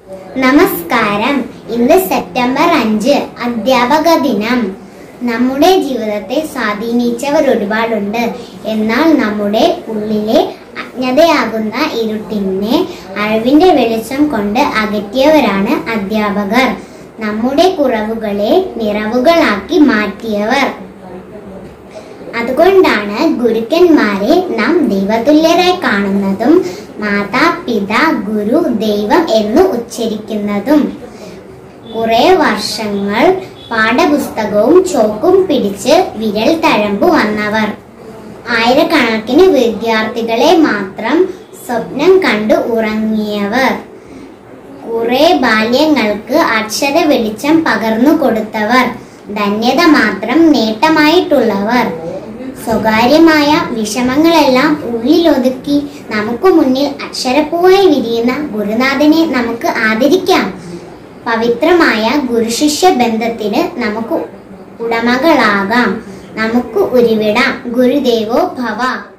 നമസ്കാരം ഇന്ന് സെപ്റ്റംബർ അഞ്ച് അധ്യാപക ദിനം നമ്മുടെ ജീവിതത്തെ സ്വാധീനിച്ചവർ ഒരുപാടുണ്ട് എന്നാൽ നമ്മുടെ ഉള്ളിലെ അജ്ഞതയാകുന്ന ഇരുട്ടിനെ അറിവിന്റെ വെളിച്ചം കൊണ്ട് അകറ്റിയവരാണ് അധ്യാപകർ നമ്മുടെ കുറവുകളെ നിറവുകളാക്കി മാറ്റിയവർ അതുകൊണ്ടാണ് ഗുരുക്കന്മാരെ നാം ദൈവതുല്യരായി കാണുന്നതും മാതാ പിതാ ഗുരു ദൈവം എന്ന് ഉച്ചരിക്കുന്നതും കുറെ വർഷങ്ങൾ പാഠപുസ്തകവും ചോക്കും പിടിച്ച് വിരൽ തഴമ്പു വന്നവർ ആയിരക്കണക്കിന് വിദ്യാർത്ഥികളെ മാത്രം സ്വപ്നം കണ്ടു ഉറങ്ങിയവർ കുറെ ബാല്യങ്ങൾക്ക് അക്ഷര വെളിച്ചം പകർന്നു കൊടുത്തവർ ധന്യത മാത്രം നേട്ടമായിട്ടുള്ളവർ സ്വകാര്യമായ വിഷമങ്ങളെല്ലാം ഉള്ളിലൊതുക്കി നമുക്ക് മുന്നിൽ അക്ഷരപ്പൂവായി വിരിയുന്ന ഗുരുനാഥനെ നമുക്ക് ആദരിക്കാം പവിത്രമായ ഗുരുശിഷ്യ ബന്ധത്തിന് നമുക്ക് ഉടമകളാകാം നമുക്ക് ഉരുവിടാം ഗുരുദേവോ ഭവ